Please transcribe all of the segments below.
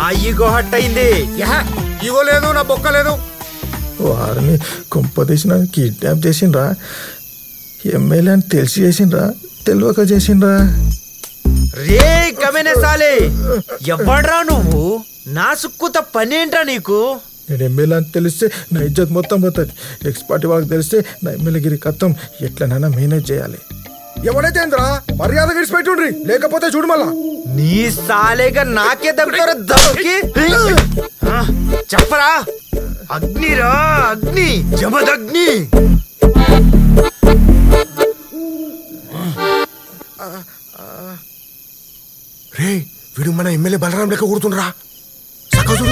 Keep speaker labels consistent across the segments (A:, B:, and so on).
A: Ego hot అయింది
B: యహ, ఇగో లేదు నా బొక్క లేదు
C: వారిని కుంపదీసిన కిడ్నాప్ చేసిండ్రా ఎమ్మెల్యే అని తెలిసి చేసిండ్రా తెలియక చేసిండ్రా
A: రే కమెనే సాలే ఎవడ్రా నువ్వు నా సుక్కుత పనేంట్రా నీకు
C: నేను ఎమ్మెల్యే అని తెలిస్తే నా ఇజ్జత్ మొత్తం పోతుంది ఎక్స్ పార్టీ వాళ్ళకి తెలిస్తే నా ఎమ్మెల్యేగిరి కత్తం ఎట్లనైనా మేనేజ్ చేయాలి
B: ఎవడైతే ఏంద్రా మర్యాద విడిచిపెట్టుండ్రి లేకపోతే చూడు మళ్ళా
A: నీ సాలేగా నాకే దగ్గర దమ్కి ఆ, చెప్పరా అగ్నిరా అగ్ని జమదగ్ని
B: రే వీడు మన ఎమ్మెల్యే బలరాం లెక్క కూడుతుండ్రా సక్క చూడు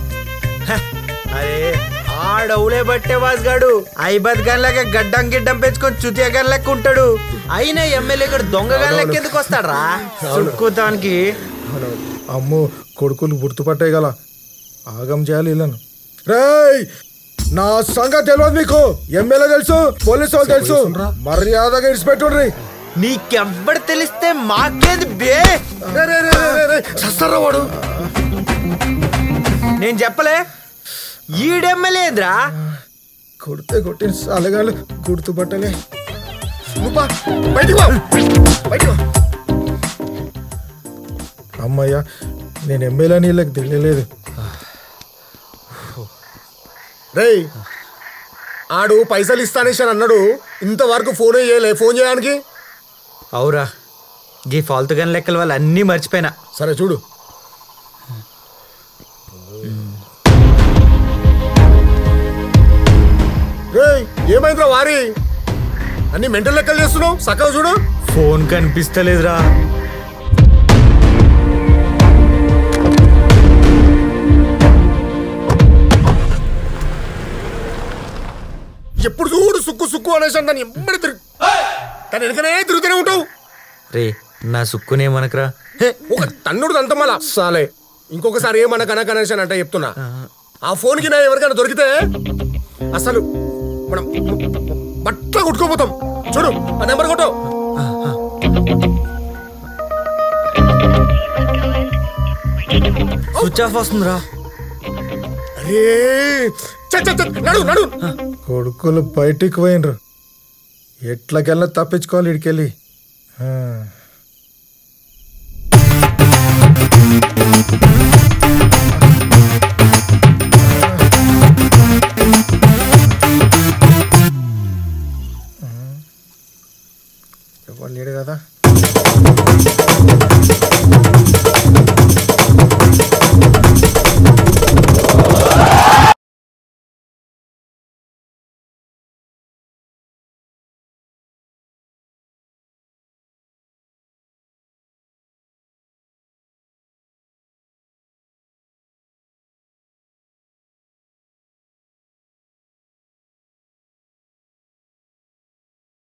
A: అరే ఆడవులే బట్టే వాసుగాడు ఐబద్ గన్లకే గడ్డం గిడ్డం పెంచుకొని చుతియా గన్ లెక్క ఉంటాడు అయినా ఎమ్మెల్యే గడు దొంగ గన్ లెక్క ఎందుకు వస్తాడ్రా సుక్కుతానికి
C: అమ్మో కొడుకులు గుర్తుపట్టే గల ఆగం చేయాలి ఇళ్ళను రేయ్ నా సంగతి తెలియదు మీకు ఎమ్మెల్యే తెలుసు పోలీసు వాళ్ళు తెలుసు మర్యాదగా ఇడిచిపెట్టుండ్రి
A: నీకెవ్వడు తెలిస్తే మాకేది బే
B: రే, రే, రే, రే, రే, రే, చస్తారా వాడు
A: నేను చెప్పలే ఈడెమ్మెల్యేంద్రా
C: కొడితే కొట్టిన సాలగాళ్ళు గుర్తుపట్టలే
B: నువ్వు పా, బయటికి పో. బయటికి పో.
C: అమ్మయ్య నేను ఎమ్మెల్యే నీళ్ళకి తెలియలేదు
B: రేయ్ ఆడు పైసలు ఇస్తానేసి అని అన్నాడు ఇంతవరకు ఫోన్ చేయలే ఫోన్ చేయడానికి
A: అవురా గీ ఫాల్తు గన్ లెక్కల వల్ల అన్నీ మర్చిపోయినా
B: సరే చూడు రేయ్ ఏమైందిరా వారి అన్ని మెంటల్ లెక్కలు చేస్తున్నావు సక్కగా చూడు
A: ఫోన్ కనిపిస్తలేదురా
B: ఎప్పుడు చూడు సుక్కు సుక్కు అనేసి దాన్ని ఎమ్మడి తిరుగు దాని వెనకనే తిరుగుతూనే ఉంటావు
A: రే నా సుక్కునేమనకరా
B: హే, ఒక తన్నుడు అంత మళ్ళా సాలే ఇంకొకసారి ఏమన్నా కనక అనేసి అని అంటే చెప్తున్నా ఆ ఫోన్కి నా ఎవరికైనా దొరికితే అసలు మనం బట్ట కొట్టుకోపోతాం చూడు ఆ నెంబర్ కొట్టు
A: స్విచ్ ఆఫ్ వస్తుందిరా
B: అరే చ, చ, చ, నడు నడు
C: కొడుకులు బయటికి పోయినరు ఎట్లకెళ్ళ తప్పించుకోవాలి ఇడికెళ్ళి ఆ.